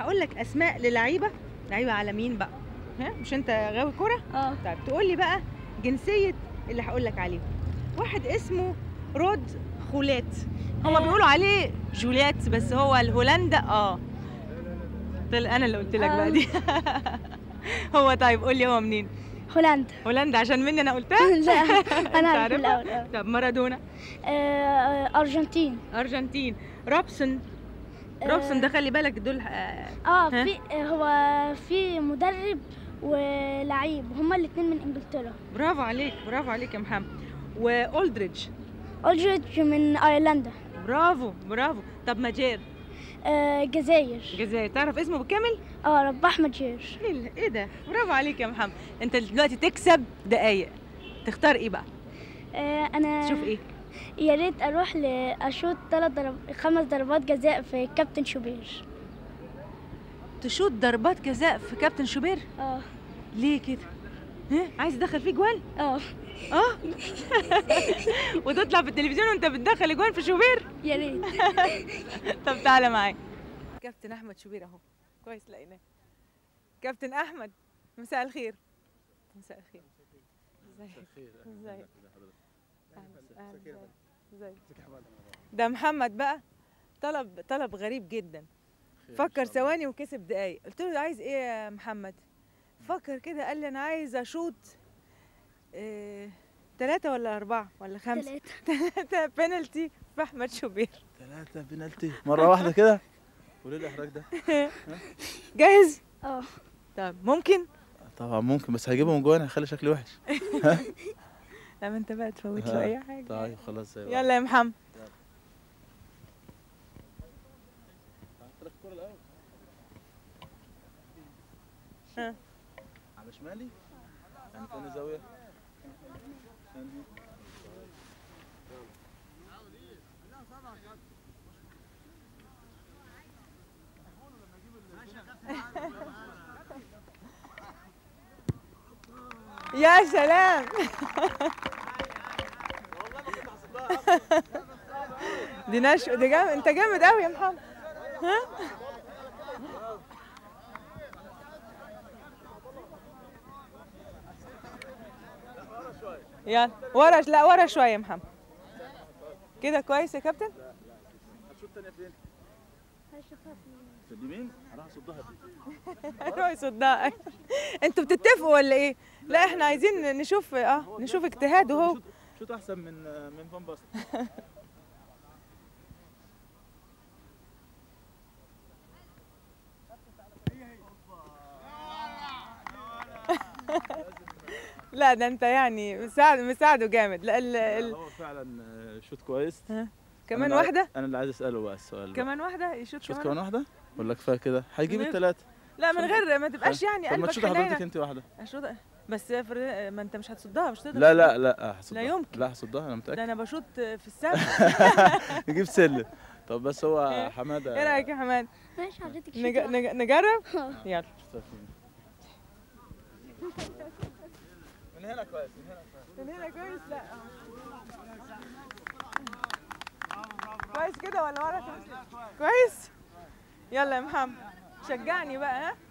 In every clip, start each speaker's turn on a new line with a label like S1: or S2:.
S1: هقول لك اسماء للعيبه لعيبه عالميين بقى ها مش انت غاوي كوره
S2: اه
S1: طيب تقول لي بقى جنسيه اللي هقول لك عليهم واحد اسمه رود خولات هما
S2: آه.
S1: بيقولوا عليه جوليات بس هو الهولندا اه طل انا اللي قلت لك بقى دي هو طيب قول لي هو منين
S2: هولندا
S1: هولندا عشان مني انا قلتها
S2: لا
S1: أنت
S2: انا عارف
S1: عارفها؟
S2: الاول اه
S1: طب مارادونا
S2: آه، ارجنتين
S1: ارجنتين روبسون روبسون ده خلي بالك دول آه،
S2: اه
S1: ها؟
S2: في آه، هو في مدرب ولعيب هما الاثنين من انجلترا
S1: برافو عليك برافو عليك يا محمد واولدريدج
S2: اولدريدج من ايرلندا
S1: برافو برافو طب ماجير
S2: آه، جزائر
S1: جزائر تعرف اسمه بالكامل
S2: اه رباح مجير
S1: ايه ال- ايه ده برافو عليك يا محمد انت دلوقتي تكسب دقايق تختار ايه بقى
S2: آه، انا
S1: تشوف ايه
S2: يا ريت اروح لاشوط ثلاث ضرب خمس ضربات جزاء في كابتن شوبير
S1: تشوط ضربات جزاء في كابتن شوبير
S2: اه
S1: ليه كده ها عايز تدخل فيه جوان
S2: اه
S1: اه وتطلع في التلفزيون وانت بتدخل جوان في شوبير
S2: يا ريت
S1: طب تعالى معايا كابتن احمد شوبير اهو كويس لقيناه كابتن احمد مساء الخير مساء الخير ازيك ازيك أهلا- أهلا ازيك ازيك ده محمد بقى طلب طلب غريب جدا فكر ثواني وكسب دقايق قلت له عايز ايه يا محمد فكر كده قال لي انا عايز اشوط إيه ثلاثة ولا أربعة ولا خمسة
S2: ثلاثة
S1: ثلاثة بينالتي في أحمد شوبير
S3: ثلاثة بنالتي مرة واحدة كده وليه الإحراج ده؟
S1: جاهز؟
S2: اه
S1: طب ممكن؟
S3: طبعا ممكن بس هجيبهم جوان هيخلي شكلي وحش
S1: لا ما انت بقى تفوت له
S3: ها.
S1: اي حاجه
S3: طيب خلاص زي
S1: يلا يا محمد ها.
S3: على شمالي؟ يعني تاني زاوية ثانية.
S1: يا سلام دي نشوة دي جامد انت جامد قوي يا محمد ها يلا ورا لا ورا شويه يا محمد كده كويس يا كابتن
S3: هتشوف تانية فين؟ في اليمين؟ هروح اصدها دي
S1: هو يصدقها انتوا بتتفقوا ولا ايه لا احنا عايزين نشوف اه نشوف اجتهاده هو
S3: شوت- شوت احسن من من فان باست
S1: لا ده انت يعني مساعد مساعده جامد لا ال... ال...
S3: هو فعلا آه، شوت كويس
S1: كمان
S3: أنا اللي-
S1: واحده
S3: انا اللي عايز اساله بقى السؤال بقى.
S1: كمان واحده يشوط
S3: شوت
S1: كمان
S3: كمان واحده ولا كفايه كده هيجيب
S1: من غير-
S3: الثلاثه
S1: لا من غير ما تبقاش يعني
S3: طب ما
S1: قلبك
S3: تشوت حضرتك
S1: حنينه
S3: انت واحده
S1: اشوط بس افرض ما انت مش هتصدها مش تقدر
S3: لا لا
S1: تصدها.
S3: لا هصدها
S1: لا يمكن.
S3: لا هصدها انا
S1: ده
S3: متاكد
S1: انا بشوط في السبت
S3: يجيب سلم طب بس هو
S1: ايه
S3: حماده
S1: ايه رايك يا حماد
S2: ماشي حضرتك
S1: نج...
S2: شكرا.
S1: نج... نجرب يلا
S3: من هنا كويس من هنا كويس
S1: من هنا كويس لا كويس كده ولا ورا كويس كويس يلا يا محمد شجعني بقى ها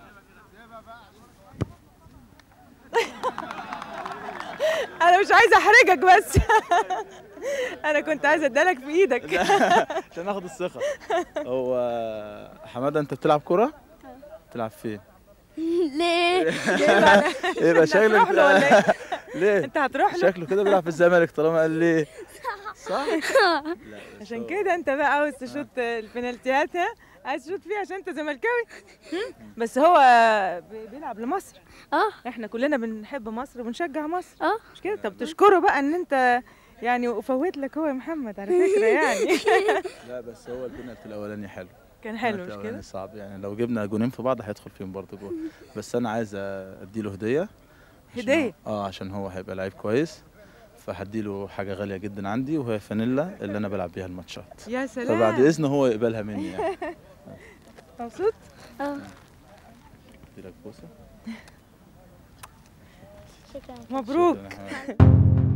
S1: انا مش عايزه احرجك بس انا كنت عايزه ادالك في ايدك
S3: عشان اخد الثقه هو حماده انت بتلعب كوره بتلعب فين
S2: ليه
S3: ايه بقى شكلك
S1: هتروح له ولا ايه
S3: ليه
S1: انت هتروح له
S3: شكله كده بيلعب في الزمالك طالما قال ليه صح لا بس
S1: عشان
S3: هو-
S1: كده انت بقى عاوز تشوط البنالتيات ها عايز تشوط فيها عشان انت زملكاوي هم؟ بس هو بي- بيلعب لمصر
S2: اه
S1: احنا كلنا بنحب مصر وبنشجع مصر
S2: اه
S1: مش كده طب تشكره بقى ان انت يعني وفوت لك هو يا محمد على فكره يعني
S3: لا بس هو البنالتي الاولاني حلو
S1: كان حلو
S3: البنالتي
S1: مش
S3: الأولاني
S1: كده
S3: صعب يعني لو جبنا جونين في بعض هيدخل فيهم برضه جول بس انا عايز اديله هديه عشان
S1: هدية؟
S3: هو- اه عشان هو هيبقى لعيب كويس فهديله حاجه غاليه جدا عندي وهي فانيلا اللي انا بلعب بيها الماتشات
S1: يا سلام
S3: فبعد اذنه هو يقبلها مني يعني
S1: مبسوط
S2: اه
S3: اديلك بوسه
S2: شكرا
S1: مبروك
S3: شكراً يا حماد.